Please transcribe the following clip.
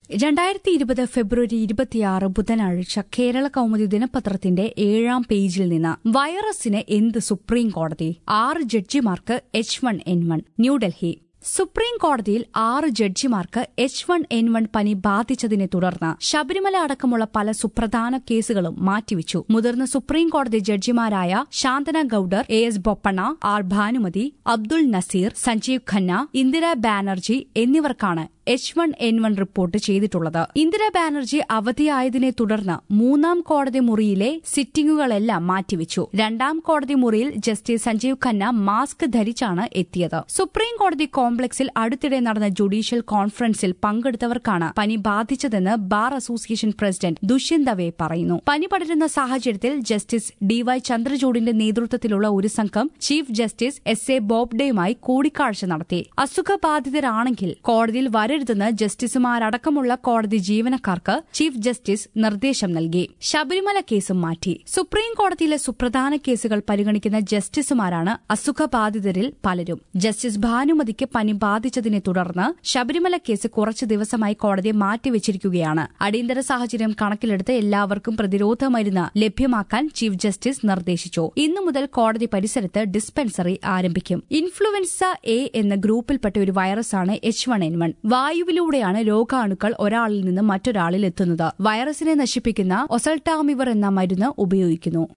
രണ്ടായിരത്തി ഇരുപത് ഫെബ്രുവരി ഇരുപത്തിയാറ് ബുധനാഴ്ച കേരള കൗമുദി ദിനപത്രത്തിന്റെ ഏഴാം പേജിൽ നിന്ന് വൈറസിന് എന്ത് സുപ്രീം കോടതി ആറ് ജഡ്ജിമാർക്ക് H one N one New Delhi supreme കോടതിയിൽ ആറ് ജഡ്ജിമാർക്ക് എച്ച് വൺ എൻ വൺ പനി ബാധിച്ചതിനെ തുടർന്ന് ശബരിമല അടക്കമുള്ള പല സുപ്രധാന കേസുകളും മാറ്റിവെച്ചു മുതിർന്ന സുപ്രീം കോടതി ജഡ്ജിമാരായ Shantana Goudar A S Bopanna R Banumathi Abdul Nazeer Sanjiv Khanna Indira Banerjee എന്നിവർക്കാണ് H one N one report ചെയ്തിട്ടുള്ളത് ഇന്ദിരാ ബാനർജി അവധിയായതിനെ തുടർന്ന് മൂന്നാം കോടതി മുറിയിലെ സിറ്റിംഗുകളെല്ലാം മാറ്റിവെച്ചു രണ്ടാം കോടതി മുറിയിൽ ജസ്റ്റിസ് സഞ്ജീവ് ഖന്ന മാസ്ക് ധരിച്ചാണ് എത്തിയത് സുപ്രീം കോടതി കോംപ്ലക്സിൽ അടുത്തിടെ നടന്ന ജുഡീഷ്യൽ കോൺഫറൻസിൽ പങ്കെടുത്തവർക്കാണ് പനി ബാധിച്ചതെന്ന് bar association president Dushyant Dave പറയുന്നു പനി പടരുന്ന സാഹചര്യത്തിൽ ജസ്റ്റിസ് ഡിവൈ ചന്ദ്രചൂഡിന്റെ നേതൃത്വത്തിലുള്ള ഒരു സംഘം ചീഫ് ജസ്റ്റിസ് എസ് എ ബോബ്ഡെയുമായി കൂടിക്കാഴ്ച നടത്തി അസുഖബാധിതരാണെങ്കിൽ കോടതിയിൽ വരരുതെന്ന് ജസ്റ്റിസുമാരടക്കമുള്ള കോടതി ജീവനക്കാർക്ക് ചീഫ് ജസ്റ്റിസ് നിർദ്ദേശം നൽകി ശബരിമല കേസും മാറ്റി സുപ്രീം കോടതിയിലെ സുപ്രധാന കേസുകൾ പരിഗണിക്കുന്ന ജസ്റ്റിസുമാരാണ് അസുഖബാധിതരിൽ പലരും ജസ്റ്റിസ് ഭാനുമതിക്ക് പനി ബാധിച്ചതിനെ തുടർന്ന് ശബരിമല കേസ് കുറച്ചു ദിവസമായി കോടതി മാറ്റിവെച്ചിരിക്കുകയാണ് അടിയന്തര സാഹചര്യം കണക്കിലെടുത്ത് എല്ലാവർക്കും പ്രതിരോധ മരുന്ന് ലഭ്യമാക്കാൻ ചീഫ് ജസ്റ്റിസ് നിർദ്ദേശിച്ചു ഇന്നു മുതൽ കോടതി പരിസരത്ത് ഡിസ്പെൻസറി ആരംഭിക്കും ഇൻഫ്ലുവൻസ എ എന്ന ഗ്രൂപ്പിൽപ്പെട്ട ഒരു വൈറസാണ് എച്ച് വൺ എൻ വൺ വായുവിലൂടെയാണ് രോഗാണുക്കൾ ഒരാളിൽ നിന്ന് മറ്റൊരാളിൽ എത്തുന്നത് വൈറസിനെ നശിപ്പിക്കുന്ന ഒസൽട്ടാമിവർ എന്ന മരുന്ന് ഉപയോഗിക്കുന്നു